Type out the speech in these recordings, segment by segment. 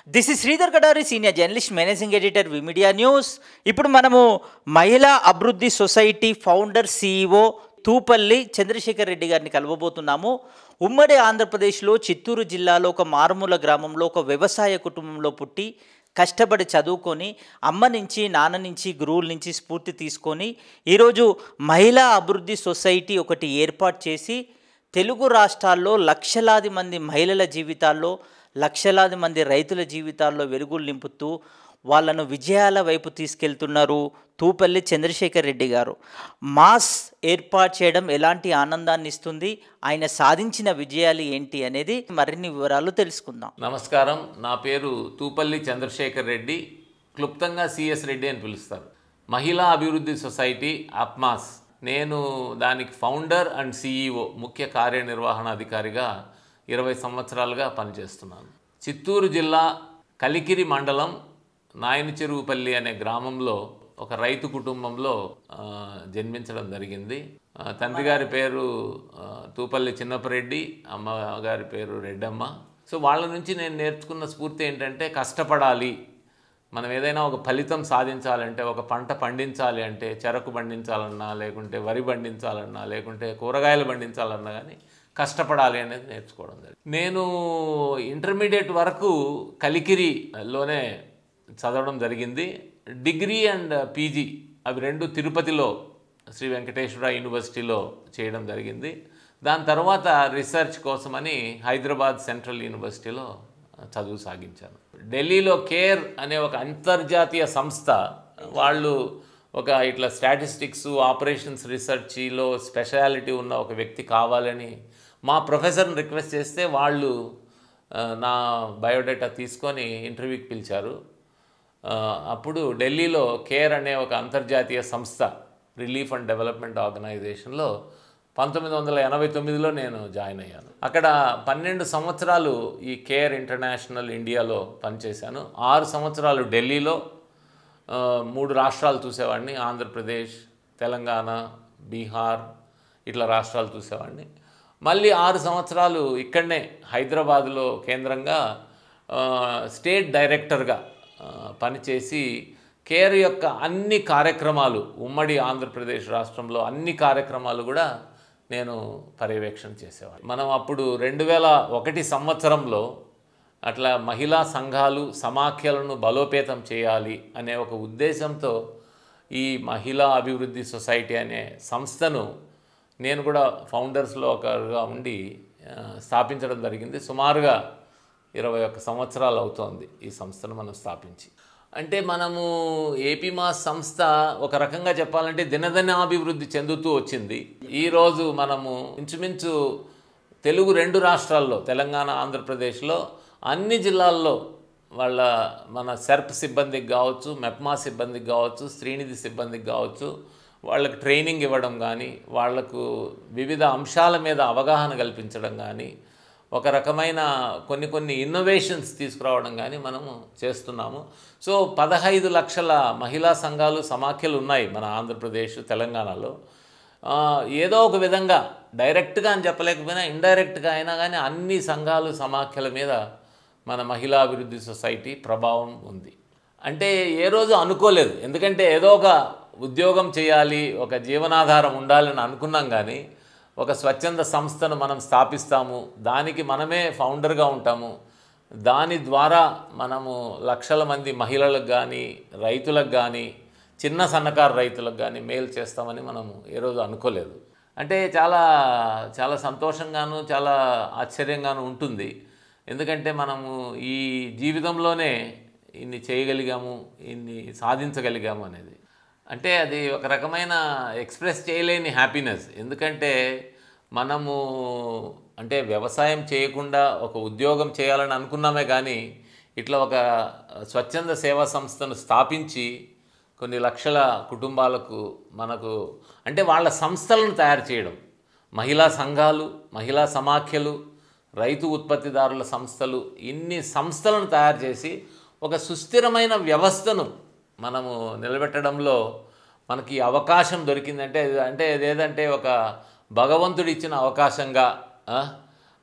this is Sridhar Kadari senior journalist managing editor V media news ఇప్పుడు మనము మహిళా అభివృద్ధి society founder CEO Thupalli Chandrasekhar Reddy గారిని కలవబోతున్నాము ఉమ్మడి ఆంధ్రప్రదేశ్లో చిత్తూరు జిల్లాలో ఒక మారుమూల గ్రామంలో ఒక వ్యవసాయ కుటుంబంలో పుట్టి కష్టపడి చదువుకొని అమ్మ నుంచి నాన్న నుంచి గురువుల నుంచి స్ఫూర్తి తీసుకొని ఈరోజు మహిళా అభివృద్ధి సొసైటీ ఒకటి ఏర్పాటు చేసి తెలుగు రాష్ట్రాల్లో లక్షలాది మంది మహిళల జీవితాల్లో లక్షలాది మంది రైతుల జీవితాల్లో వెలుగులు నింపుతూ వాళ్ళను విజయాల వైపు తీసుకెళ్తున్నారు తూపల్లి చంద్రశేఖర్ రెడ్డి గారు మాస్ ఏర్పాటు చేయడం ఎలాంటి ఆనందాన్ని ఇస్తుంది ఆయన సాధించిన విజయాలు ఏంటి అనేది మరిన్ని వివరాలు తెలుసుకుందాం నమస్కారం నా పేరు తూపల్లి చంద్రశేఖర్ రెడ్డి క్లుప్తంగా సిఎస్ రెడ్డి అని పిలుస్తారు మహిళా అభివృద్ధి సొసైటీ అప్మాస్ నేను దానికి ఫౌండర్ అండ్ సిఈఓ ముఖ్య కార్యనిర్వహణాధికారిగా ఇరవై సంవత్సరాలుగా పనిచేస్తున్నాను చిత్తూరు జిల్లా కలికిరి మండలం నాయని చెరువుపల్లి అనే గ్రామంలో ఒక రైతు కుటుంబంలో ఆ, జన్మించడం జరిగింది ఆ, తండ్రి గారి పేరు ఆ, తూపల్లి చిన్నపరెడ్డి అమ్మ గారి పేరు రెడ్డమ్మ సో వాళ్ళ నుంచి నేను నేర్చుకున్న స్ఫూర్తి ఏంటంటే కష్టపడాలి మనం ఏదైనా ఒక ఫలితం సాధించాలంటే ఒక పంట పండించాలి అంటే చెరకు పండించాలన్నా లేకుంటే వరి పండించాలన్నా లేకుంటే కూరగాయలు పండించాలన్నా కానీ కష్టపడాలి అనేది నేర్చుకోవడం జరిగింది నేను ఇంటర్మీడియట్ వరకు కలికిరిలోనే చదవడం జరిగింది డిగ్రీ అండ్ పీజీ అవి రెండు తిరుపతిలో శ్రీ వెంకటేశ్వర యూనివర్సిటీలో చేయడం జరిగింది దాని తర్వాత రీసెర్చ్ కోసమని హైదరాబాద్ సెంట్రల్ యూనివర్సిటీలో చదువు సాగించాను ఢిల్లీలో కేర్ అనే ఒక అంతర్జాతీయ సంస్థ వాళ్ళు ఒక ఇట్లా స్టాటిస్టిక్స్ ఆపరేషన్స్ రీసెర్చ్లో స్పెషాలిటీ ఉన్న ఒక వ్యక్తి కావాలని మా ప్రొఫెసర్ని రిక్వెస్ట్ చేస్తే వాళ్ళు ఆ, నా బయోడేటా తీసుకొని ఇంటర్వ్యూకి పిలిచారు ఆ, అప్పుడు ఢిల్లీలో కేర్ అనే ఒక అంతర్జాతీయ సంస్థ రిలీఫ్ అండ్ డెవలప్మెంట్ ఆర్గనైజేషన్లో పంతొమ్మిది వందల ఎనభై తొమ్మిదిలో నేను జాయిన్ అయ్యాను అక్కడ పన్నెండు సంవత్సరాలు ఈ కేర్ ఇంటర్నేషనల్ ఇండియాలో పనిచేశాను ఆరు సంవత్సరాలు ఢిల్లీలో ఆ, మూడు రాష్ట్రాలు చూసేవాడిని ఆంధ్రప్రదేశ్ తెలంగాణ బీహార్ ఇట్లా రాష్ట్రాలు చూసేవాడిని మళ్ళీ ఆరు సంవత్సరాలు ఇక్కడనే హైదరాబాద్లో కేంద్రంగా ఆ, స్టేట్ డైరెక్టర్గా ఆ, పనిచేసి కేర్ యొక్క అన్ని కార్యక్రమాలు ఉమ్మడి ఆంధ్రప్రదేశ్ రాష్ట్రంలో అన్ని కార్యక్రమాలు కూడా నేను పర్యవేక్షణ చేసేవాడిని మనం అప్పుడు రెండు వేల ఒకటి సంవత్సరంలో అట్లా మహిళా సంఘాలు సమాఖ్యలను బలోపేతం చేయాలి అనే ఒక ఉద్దేశంతో ఈ మహిళా అభివృద్ధి సొసైటీ అనే సంస్థను నేను కూడా ఫౌండర్స్లో ఒకరుగా ఉండి ఆ, స్థాపించడం జరిగింది సుమారుగా ఇరవై ఒక్క సంవత్సరాలు అవుతోంది ఈ సంస్థను మనం స్థాపించి అంటే మనము ఏపీ మా సంస్థ ఒక రకంగా చెప్పాలంటే దినదినాభివృద్ధి చెందుతూ వచ్చింది ఈరోజు మనము ఇంచుమించు తెలుగు రెండు రాష్ట్రాల్లో తెలంగాణ ఆంధ్రప్రదేశ్లో అన్ని జిల్లాల్లో వాళ్ళ మన సెర్ప్ సిబ్బందికి కావచ్చు మెప్మా సిబ్బందికి కావచ్చు శ్రీనిధి సిబ్బందికి కావచ్చు వాళ్ళకి ట్రైనింగ్ ఇవ్వడం కానీ వాళ్లకు వివిధ అంశాల మీద అవగాహన కల్పించడం కానీ ఒక రకమైన కొన్ని కొన్ని ఇన్నోవేషన్స్ తీసుకురావడం కానీ మనము చేస్తున్నాము సో పదహైదు లక్షల మహిళా సంఘాలు సమాఖ్యలు ఉన్నాయి మన ఆంధ్రప్రదేశ్ తెలంగాణలో ఆ, ఏదో ఒక విధంగా డైరెక్ట్గా అని చెప్పలేకపోయినా ఇండైరెక్ట్గా అయినా కానీ అన్ని సంఘాలు సమాఖ్యల మీద మన మహిళా అభివృద్ధి సొసైటీ ప్రభావం ఉంది అంటే ఏ రోజు అనుకోలేదు ఎందుకంటే ఏదో ఒక ఉద్యోగం చేయాలి ఒక జీవనాధారం ఉండాలని అనుకున్నాం కానీ ఒక స్వచ్ఛంద సంస్థను మనం స్థాపిస్తాము దానికి మనమే ఫౌండర్గా ఉంటాము దాని ద్వారా మనము లక్షల మంది మహిళలకు కానీ రైతులకు కానీ చిన్న సన్నకారు రైతులకు కానీ మేలు చేస్తామని మనము ఏ రోజు అనుకోలేదు అంటే చాలా చాలా సంతోషంగాను చాలా ఆశ్చర్యంగాను ఉంటుంది ఎందుకంటే మనము ఈ జీవితంలోనే ఇన్ని చేయగలిగాము ఇన్ని సాధించగలిగాము అనేది అంటే అది ఒక రకమైన ఎక్స్ప్రెస్ చేయలేని హ్యాపీనెస్ ఎందుకంటే మనము అంటే వ్యవసాయం చేయకుండా ఒక ఉద్యోగం చేయాలని అనుకున్నామే కానీ ఇట్లా ఒక స్వచ్ఛంద సేవా సంస్థను స్థాపించి కొన్ని లక్షల కుటుంబాలకు మనకు అంటే వాళ్ళ సంస్థలను తయారు చేయడం మహిళా సంఘాలు మహిళా సమాఖ్యలు రైతు ఉత్పత్తిదారుల సంస్థలు ఇన్ని సంస్థలను తయారు చేసి ఒక సుస్థిరమైన వ్యవస్థను మనము నిలబెట్టడంలో మనకి ఈ అవకాశం దొరికిందంటే ఇది- అంటే ఇదేదంటే ఒక భగవంతుడు ఇచ్చిన అవకాశంగా ఆ,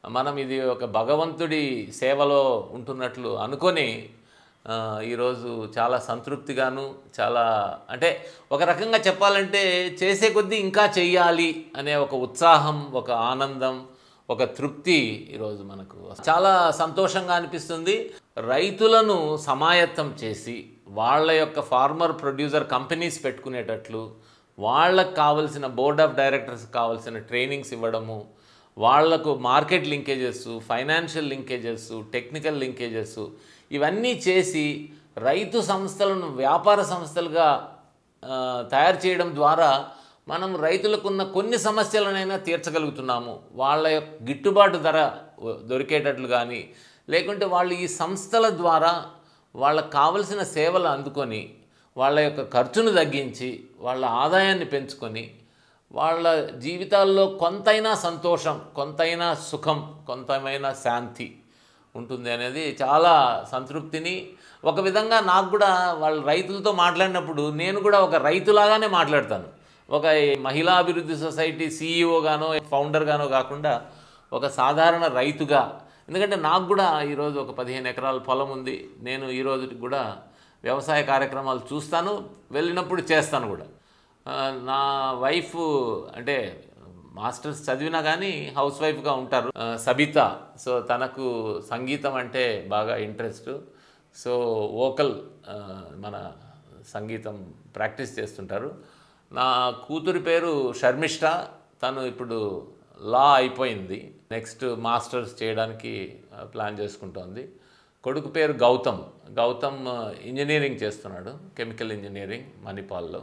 మనం ఇది ఒక భగవంతుడి సేవలో ఉంటున్నట్లు అనుకొని ఆ, ఈరోజు చాలా సంతృప్తిగాను చాలా అంటే ఒక రకంగా చెప్పాలంటే చేసే కొద్దీ ఇంకా చెయ్యాలి అనే ఒక ఉత్సాహం ఒక ఆనందం ఒక తృప్తి ఈరోజు మనకు చాలా సంతోషంగా అనిపిస్తుంది రైతులను సమాయత్తం చేసి వాళ్ళ యొక్క ఫార్మర్ ప్రొడ్యూసర్ కంపెనీస్ పెట్టుకునేటట్లు వాళ్ళకు కావలసిన బోర్డ్ ఆఫ్ డైరెక్టర్స్ కావాల్సిన ట్రైనింగ్స్ ఇవ్వడము వాళ్లకు market linkages financial linkages technical linkages ఇవన్నీ చేసి రైతు సంస్థలను వ్యాపార సంస్థలుగా ఆ, తయారు చేయడం ద్వారా మనం రైతులకున్న కొన్ని సమస్యలనైనా తీర్చగలుగుతున్నాము వాళ్ళ యొక్క గిట్టుబాటు ధర దొరికేటట్లు కానీ లేకుంటే వాళ్ళు ఈ సంస్థల ద్వారా వాళ్ళకు కావలసిన సేవలు అందుకొని వాళ్ళ యొక్క ఖర్చును తగ్గించి వాళ్ళ ఆదాయాన్ని పెంచుకొని వాళ్ళ జీవితాల్లో కొంతైనా సంతోషం కొంతైనా సుఖం కొంతమైనా శాంతి ఉంటుంది అనేది చాలా సంతృప్తిని ఒక విధంగా నాకు కూడా వాళ్ళ రైతులతో మాట్లాడినప్పుడు నేను కూడా ఒక రైతులాగానే మాట్లాడతాను ఒక మహిళా అభివృద్ధి సొసైటీ సీఈఓగానో ఫౌండర్గానో కాకుండా ఒక సాధారణ రైతుగా ఎందుకంటే నాకు కూడా ఈరోజు ఒక పదిహేను ఎకరాల పొలం ఉంది నేను ఈరోజు కూడా వ్యవసాయ కార్యక్రమాలు చూస్తాను వెళ్ళినప్పుడు చేస్తాను కూడా ఆ, నా వైఫ్ అంటే మాస్టర్స్ చదివినా కానీ హౌస్ వైఫ్గా ఉంటారు ఆ, సబిత సో తనకు సంగీతం అంటే బాగా ఇంట్రెస్ట్ సో వోకల్ ఆ, మన సంగీతం ప్రాక్టీస్ చేస్తుంటారు నా కూతురి పేరు షర్మిష్ట తను ఇప్పుడు లా అయిపోయింది నెక్స్ట్ మాస్టర్స్ చేయడానికి ఆ, ప్లాన్ చేసుకుంటోంది కొడుకు పేరు గౌతమ్ గౌతమ్ ఆ, ఇంజనీరింగ్ చేస్తున్నాడు కెమికల్ ఇంజనీరింగ్ మణిపాల్లో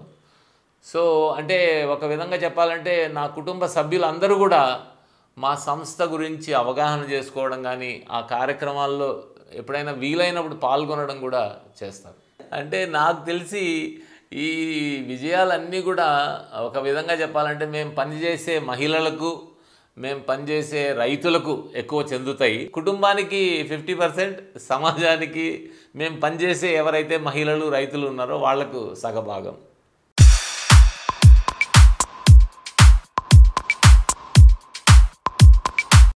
సో అంటే ఒక విధంగా చెప్పాలంటే నా కుటుంబ సభ్యులందరూ కూడా మా సంస్థ గురించి అవగాహన చేసుకోవడం కానీ ఆ కార్యక్రమాల్లో ఎప్పుడైనా వీలైనప్పుడు పాల్గొనడం కూడా చేస్తారు అంటే నాకు తెలిసి ఈ విజయాలన్నీ కూడా ఒక విధంగా చెప్పాలంటే మేము పనిచేసే మహిళలకు మేము పనిచేసే రైతులకు ఎక్కువ చెందుతాయి కుటుంబానికి ఫిఫ్టీ పర్సెంట్ సమాజానికి మేము పనిచేసే ఎవరైతే మహిళలు రైతులు ఉన్నారో వాళ్లకు సగభాగం